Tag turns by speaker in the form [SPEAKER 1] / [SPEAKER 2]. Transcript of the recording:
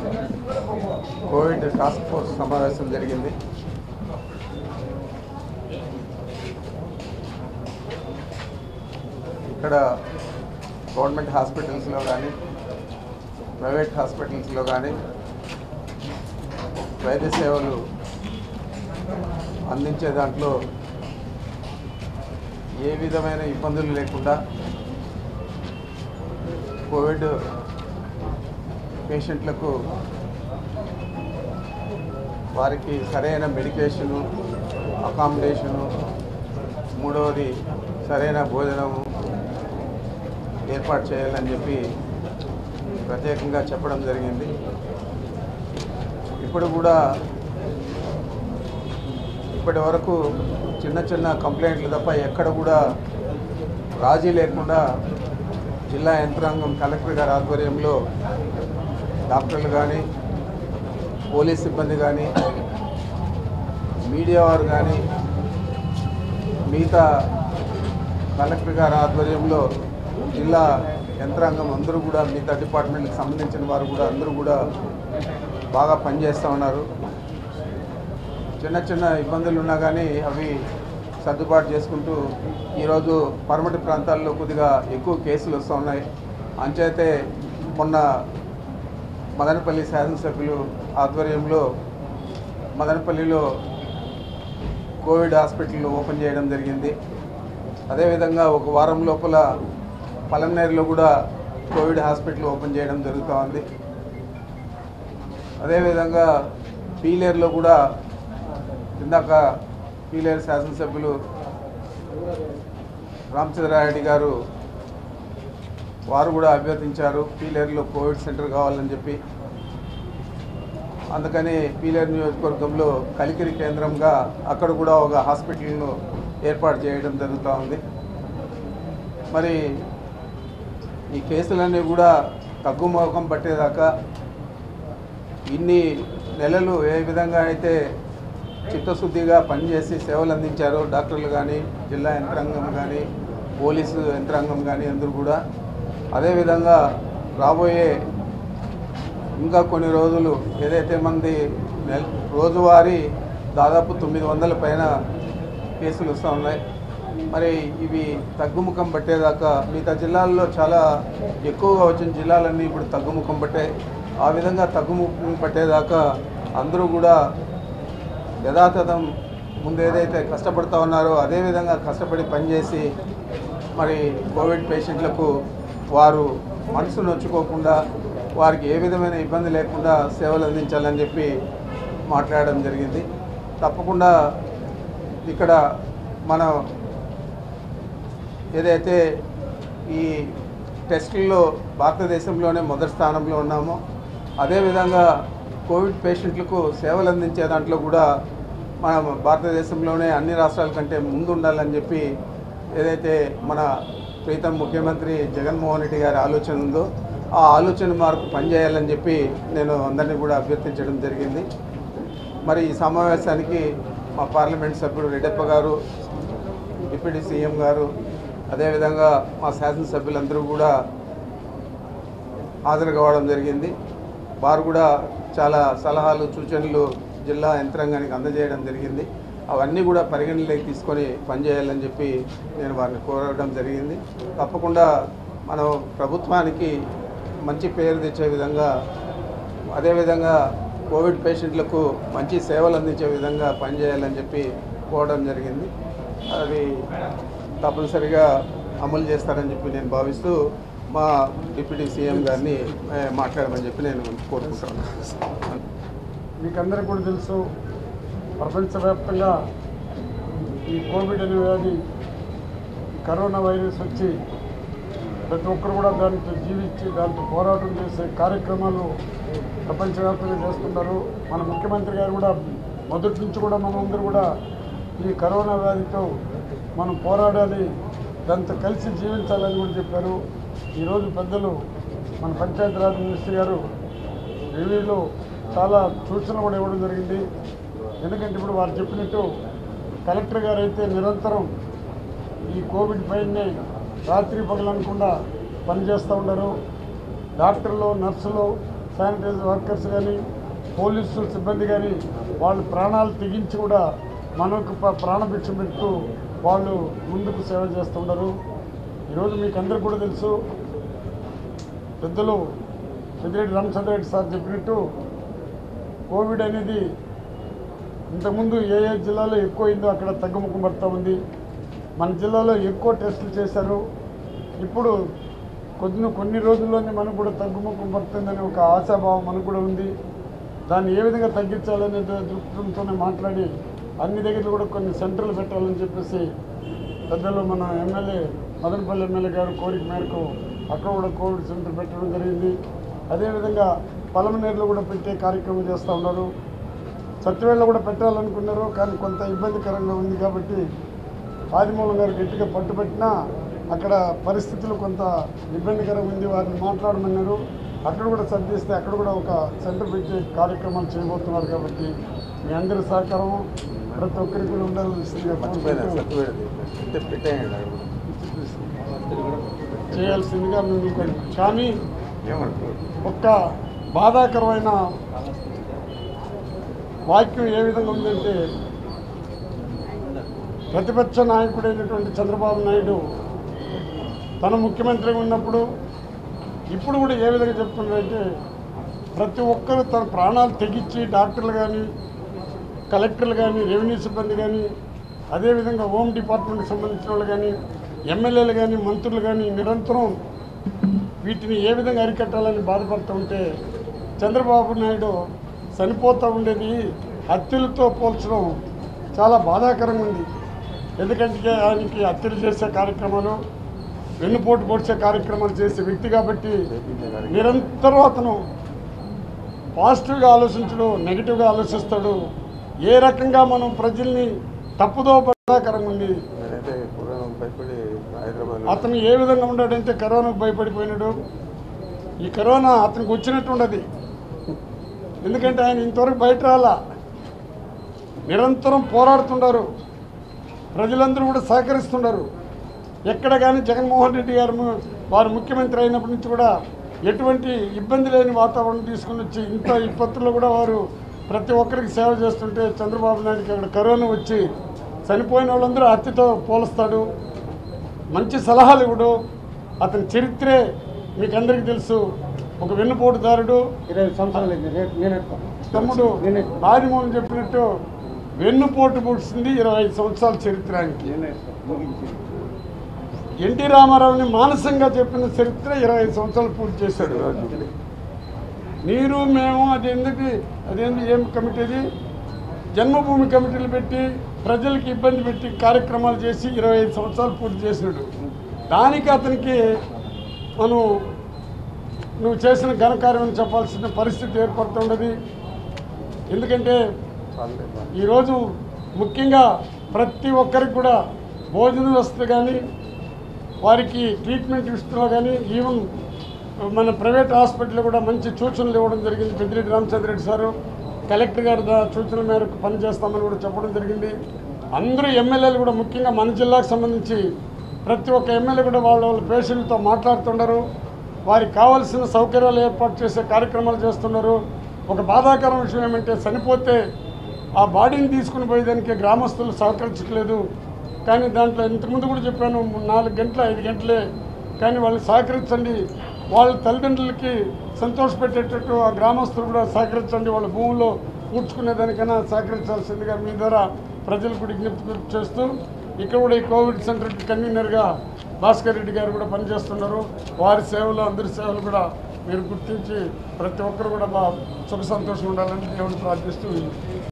[SPEAKER 1] Covid task force సమావేశం జరిగింది ఇక్కడ గవర్నమెంట్ హాస్పిటల్స్లో కానీ ప్రైవేట్ హాస్పిటల్స్లో కానీ వైద్య సేవలు అందించే దాంట్లో ఏ విధమైన ఇబ్బందులు లేకుండా కోవిడ్ పేషెంట్లకు వారికి సరైన మెడికేషను అకామిడేషను మూడవది సరైన భోజనము ఏర్పాటు చేయాలని చెప్పి ప్రత్యేకంగా చెప్పడం జరిగింది ఇప్పుడు కూడా ఇప్పటి వరకు చిన్న చిన్న కంప్లైంట్లు తప్ప ఎక్కడ కూడా రాజీ లేకుండా జిల్లా యంత్రాంగం కలెక్టర్ గారి ఆధ్వర్యంలో డాక్టర్లు కానీ పోలీస్ సిబ్బంది కానీ మీడియా వారు కానీ మిగతా కలెక్టర్ గారి ఆధ్వర్యంలో జిల్లా యంత్రాంగం అందరూ కూడా మిగతా డిపార్ట్మెంట్కి సంబంధించిన వారు కూడా అందరూ కూడా బాగా పనిచేస్తూ ఉన్నారు చిన్న చిన్న ఇబ్బందులు ఉన్నా కానీ అవి సర్దుబాటు చేసుకుంటూ ఈరోజు పరమటి ప్రాంతాల్లో కొద్దిగా ఎక్కువ కేసులు వస్తూ ఉన్నాయి అంచేతే మొన్న మదనపల్లి శాసనసభ్యులు ఆధ్వర్యంలో మదనపల్లిలో కోవిడ్ హాస్పిటల్ ఓపెన్ చేయడం జరిగింది అదేవిధంగా ఒక వారం లోపల పలమనేరులో కూడా కోవిడ్ హాస్పిటల్ ఓపెన్ చేయడం జరుగుతూ ఉంది అదేవిధంగా పీలేరులో కూడా ఇందాక పీలేరు శాసనసభ్యులు రామచంద్రారెడ్డి గారు వారు కూడా అభ్యర్థించారు పీలేరులో కోవిడ్ సెంటర్ కావాలని చెప్పి అందుకని పీలేరు నియోజకవర్గంలో కలికిరి కేంద్రంగా అక్కడ కూడా ఒక హాస్పిటల్ను ఏర్పాటు చేయడం జరుగుతూ ఉంది మరి ఈ కేసులన్నీ కూడా తగ్గుముఖం పట్టేదాకా ఇన్ని నెలలు ఏ విధంగా అయితే చిత్తశుద్ధిగా పనిచేసి సేవలు అందించారో డాక్టర్లు కానీ జిల్లా యంత్రాంగం కానీ పోలీసు యంత్రాంగం కానీ అందరూ కూడా అదేవిధంగా రాబోయే ఇంకా కొన్ని రోజులు ఏదైతే మంది నెల రోజువారీ దాదాపు తొమ్మిది వందల పైన కేసులు వస్తూ ఉన్నాయి మరి ఇవి తగ్గుముఖం పట్టేదాకా మిగతా జిల్లాల్లో చాలా ఎక్కువగా వచ్చిన జిల్లాలన్నీ ఇప్పుడు తగ్గుముఖం పట్టాయి ఆ విధంగా తగ్గుముఖం పట్టేదాకా అందరూ కూడా యథాతథం ముందు ఏదైతే కష్టపడుతూ ఉన్నారో అదే విధంగా కష్టపడి పనిచేసి మరి కోవిడ్ పేషెంట్లకు వారు మనసు నొచ్చుకోకుండా వారికి ఏ విధమైన ఇబ్బంది లేకుండా సేవలు అందించాలని చెప్పి మాట్లాడడం జరిగింది తప్పకుండా ఇక్కడ మన ఏదైతే ఈ టెస్టుల్లో భారతదేశంలోనే మొదటి స్థానంలో ఉన్నామో అదేవిధంగా కోవిడ్ పేషెంట్లకు సేవలు అందించే దాంట్లో కూడా మన భారతదేశంలోనే అన్ని రాష్ట్రాల కంటే ముందు ఉండాలని చెప్పి ఏదైతే మన ప్రీతం ముఖ్యమంత్రి జగన్మోహన్ రెడ్డి గారి ఆలోచన ఉందో ఆ ఆలోచన మార్పు పనిచేయాలని చెప్పి నేను అందరినీ కూడా అభ్యర్థించడం జరిగింది మరి ఈ సమావేశానికి మా పార్లమెంట్ సభ్యుడు రెడ్డప్ప గారు డిప్యూటీ సీఎం గారు అదేవిధంగా మా శాసనసభ్యులందరూ కూడా హాజరు కావడం జరిగింది వారు కూడా చాలా సలహాలు సూచనలు జిల్లా యంత్రాంగానికి అందజేయడం జరిగింది అవన్నీ కూడా పరిగణలోకి తీసుకొని పనిచేయాలని చెప్పి నేను వారిని కోరడం జరిగింది తప్పకుండా మనం ప్రభుత్వానికి మంచి పేరు తెచ్చే విధంగా అదేవిధంగా కోవిడ్ పేషెంట్లకు మంచి సేవలు అందించే విధంగా పనిచేయాలని చెప్పి కోరడం జరిగింది అది తప్పనిసరిగా అమలు చేస్తారని చెప్పి నేను భావిస్తూ మా డిప్యూటీ సీఎం గారిని ఏ, మాట్లాడమని చెప్పి నేను కోరుకుంటున్నాను
[SPEAKER 2] మీకందరికీ కూడా తెలుసు ప్రపంచవ్యాప్తంగా ఈ కోవిడ్ అనే వ్యాధి కరోనా వైరస్ వచ్చి ప్రతి ఒక్కరు కూడా దాంతో జీవించి దాంతో పోరాటం చేసే కార్యక్రమాలు ప్రపంచవ్యాప్తంగా చేస్తున్నారు మన ముఖ్యమంత్రి గారు కూడా మొదటి నుంచి కూడా మనందరూ కూడా ఈ కరోనా వ్యాధితో మనం పోరాడాలి దాంతో కలిసి జీవించాలని కూడా చెప్పారు ఈరోజు పెద్దలు మన పంచాయతీరాజ్ మినిస్టర్ గారు రివ్యూలో చాలా సూచనలు కూడా ఇవ్వడం జరిగింది ఎందుకంటే ఇప్పుడు వారు చెప్పినట్టు కలెక్టర్ గారు అయితే నిరంతరం ఈ కోవిడ్ పైనే రాత్రి పగలనకుండా పనిచేస్తూ ఉన్నారు డాక్టర్లు నర్సులు శానిటైజర్ వర్కర్స్ కానీ పోలీసు సిబ్బంది కానీ వాళ్ళు ప్రాణాలు తెగించి కూడా మనకు ప- ప్రాణభిక్ష పెడుతూ వాళ్ళు ముందుకు సేవ చేస్తుంటారు ఈరోజు మీకు అందరికీ కూడా తెలుసు పెద్దలు పెద్దిరెడ్డి రామచంద్రరెడ్డి సార్ చెప్పినట్టు కోవిడ్ అనేది ఇంతకుముందు ఏ ఏ జిల్లాలో ఎక్కువ అయిందో అక్కడ తగ్గుముఖం పడుతూ ఉంది మన జిల్లాలో ఎక్కువ టెస్టులు చేశారు ఇప్పుడు కొద్ది కొన్ని రోజుల్లోనే మనకు కూడా తగ్గుముఖం పడుతుందని ఒక ఆశాభావం మనకు కూడా ఉంది దాన్ని ఏ విధంగా తగ్గించాలనే ద- దృక్పథంతోనే మాట్లాడి అన్ని దగ్గర కూడా కొన్ని సెంటర్లు పెట్టాలని చెప్పేసి పెద్దలు మన ఎమ్మెల్యే మదనపల్లి ఎమ్మెల్యే గారు కోరిక మేరకు అక్కడ కూడా కోవిడ్ సెంటర్ పెట్టడం జరిగింది అదేవిధంగా పలమనేరులో కూడా పెట్టే కార్యక్రమం చేస్తూ ఉన్నారు సత్యవేళ కూడా పెట్టాలనుకున్నారు కానీ కొంత ఇబ్బందికరంగా ఉంది కాబట్టి ఆదిమూలం గారు గట్టిగా పట్టుబట్టినా అక్కడ పరిస్థితులు కొంత ఇబ్బందికరంగా ఉంది వారిని మాట్లాడమన్నారు అక్కడ కూడా సర్దిస్తే అక్కడ కూడా ఒక సెంటర్ పెట్టే కార్యక్రమాలు చేయబోతున్నారు కాబట్టి మీ అందరి సహకారం ప్రతి ఒక్కరికి కూడా ఉండాల్సిందిగా
[SPEAKER 1] మర్చిపోయినా
[SPEAKER 2] కోరుకుంటూ
[SPEAKER 1] సత్యవేడు అంటే పెట్టేయండి అక్కడ కూడా.
[SPEAKER 2] చేయాల్సిందిగా మేము కోరు- కానీ
[SPEAKER 1] ఏమంటారు
[SPEAKER 2] ఒక్క బాధాకరమైన వాక్యం ఏ విధంగా ఉందంటే ప్రతిపక్ష నాయకుడైనటువంటి చంద్రబాబు నాయుడు తన ముఖ్యమంత్రిగా ఉన్నప్పుడు ఇప్పుడు కూడా ఏ విధంగా చెప్తున్నారంటే ప్రతి ఒక్కరూ తన ప్రాణాలు తెగించి డాక్టర్లు కానీ కలెక్టర్లు కానీ రెవెన్యూ సిబ్బంది కానీ అదేవిధంగా హోమ్ డిపార్ట్మెంట్కి సంబంధించిన వాళ్ళు కానీ ఎమ్మెల్యేలు కానీ మంత్రులు కానీ నిరంతరం వీటిని ఏ విధంగా అరికట్టాలని బాధపడుతూ ఉంటే చంద్రబాబు నాయుడు చనిపోతూ ఉండేది హత్యలతో పోల్చడం చాలా బాధాకరంగా ఉంది ఎందుకంటే ఆయనకి హత్యలు చేసే కార్యక్రమాలు వెన్నుపోటు పొడిచే కార్యక్రమాలు చేసే వ్యక్తి కాబట్టి నిరంతరం అతను పాజిటివ్గా ఆలోచించడు నెగిటివ్గా ఆలోచిస్తాడు ఏ రకంగా మనం ప్రజల్ని తప్పుదో బాధాకరంగా ఉంది
[SPEAKER 1] నేనైతే పూర్వం భయపడి హైదరాబాద్
[SPEAKER 2] అతను ఏ విధంగా ఉన్నాడంటే కరోనాకు భయపడిపోయినాడు ఈ కరోనా అతనికి వచ్చినట్టు ఉండదు ఎందుకంటే ఆయన ఇంతవరకు బయట రాలా నిరంతరం పోరాడుతున్నారు ప్రజలందరూ కూడా సహకరిస్తున్నారు ఎక్కడ కానీ జగన్మోహన్ రెడ్డి గారు ము- వారు ముఖ్యమంత్రి అయినప్పటి నుంచి కూడా ఎటువంటి ఇబ్బంది లేని వాతావరణం తీసుకుని వచ్చి ఇంత విపత్తుల్లో కూడా వారు ప్రతి ఒక్కరికి సేవ చేస్తుంటే చంద్రబాబు నాయుడుకి అక్కడ కరోనా వచ్చి చనిపోయిన వాళ్ళందరూ హత్యతో పోలుస్తాడు మంచి సలహాలు ఇవ్వడు అతని చరిత్రే మీకు అందరికీ తెలుసు ఒక వెన్నుపోటుదారుడు
[SPEAKER 3] ఇరవై సంవత్సరాలు అయింది రేపు నేనే
[SPEAKER 2] తమ్ముడు ఆదిమూలం చెప్పినట్టు వెన్నుపోటు పుడిచింది ఇరవై ఐదు సంవత్సరాల చరిత్ర ఆయనకి
[SPEAKER 3] నేనే ముగించి
[SPEAKER 2] ఎన్టీ రామారావుని మానసంగా చెప్పిన చరిత్ర ఇరవై ఐదు సంవత్సరాలు పూర్తి చేశాడు మీరు మేము అది ఎందుకు అదేంటి ఏం కమిటీది జన్మభూమి కమిటీలు పెట్టి ప్రజలకి ఇబ్బంది పెట్టి కార్యక్రమాలు చేసి ఇరవై ఐదు సంవత్సరాలు పూర్తి చేసినాడు దానికి అతనికి మనం నువ్వు చేసిన ఘనకార్యం చెప్పాల్సిన పరిస్థితి ఏర్పడుతుండదు ఎందుకంటే ఈరోజు ముఖ్యంగా ప్రతి ఒక్కరికి కూడా భోజన వ్యవస్థ కానీ వారికి ట్రీట్మెంట్ విషయంలో కానీ ఈవెన్ మన ప్రైవేట్ హాస్పిటల్ కూడా మంచి సూచనలు ఇవ్వడం జరిగింది పెద్దిరెడ్డి రామచంద్రరెడ్డి సారు కలెక్టర్ గారి దా- సూచనల మేరకు పనిచేస్తామని కూడా చెప్పడం జరిగింది అందరూ ఎమ్మెల్యేలు కూడా ముఖ్యంగా మన జిల్లాకు సంబంధించి ప్రతి ఒక్క ఎమ్మెల్యే కూడా వాళ్ళ వాళ్ళ పేషెంట్లతో మాట్లాడుతున్నారు వారికి కావాల్సిన సౌకర్యాలు ఏర్పాటు చేసే కార్యక్రమాలు చేస్తున్నారు ఒక బాధాకరం విషయం ఏమంటే చనిపోతే ఆ బాడీని తీసుకుని పోయేదానికి గ్రామస్తులు సహకరించట్లేదు కానీ దాంట్లో ఇంతకుముందు కూడా చెప్పాను నాలుగు గంటల ఐదు గంటలే కానీ వాళ్ళు సహకరించండి వాళ్ళ తల్లిదండ్రులకి సంతోషపెట్టేటట్టు ఆ గ్రామస్తులు కూడా సహకరించండి వాళ్ళ భూముల్లో పూడ్చుకునేదానికైనా సహకరించాల్సిందిగా మీ ద్వారా ప్రజలకు విజ్ఞప్తి చేస్తూ ఇక్కడ కూడా ఈ కోవిడ్ సెంటర్ కన్వీనర్గా భాస్కర్ రెడ్డి గారు కూడా పనిచేస్తున్నారు వారి సేవలు అందరి సేవలు కూడా మీరు గుర్తించి ప్రతి ఒక్కరు కూడా బా సుఖ సంతోషం ఉండాలని దేవుని ప్రార్థిస్తూ